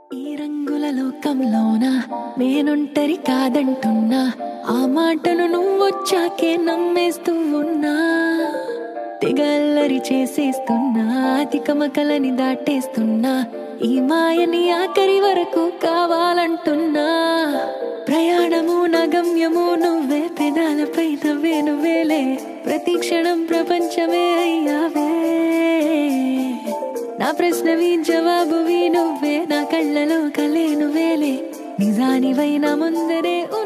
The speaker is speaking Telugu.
ఈ రంగుల లోకంలోన నేనొంటరి కాదంటున్నా ఆ మాటను నువ్వొచ్చాకే నమ్మేస్తూ ఉన్నా తెగల్లరి చేసేస్తున్నా అతికమకలని దాటేస్తున్నా ఈ మాయని ఆఖరి వరకు కావాలంటున్నా ప్రయాణము నా గమ్యము నువ్వే పెదాలపై నవ్వే నువ్వేలే ప్రతి క్షణం ప్రపంచమే అయ్యావే నా ప్రశ్నవి జవాబువి నువ్వే నా కళ్ళలో కలే నువ్వేలే నిజానివై నా ముందరే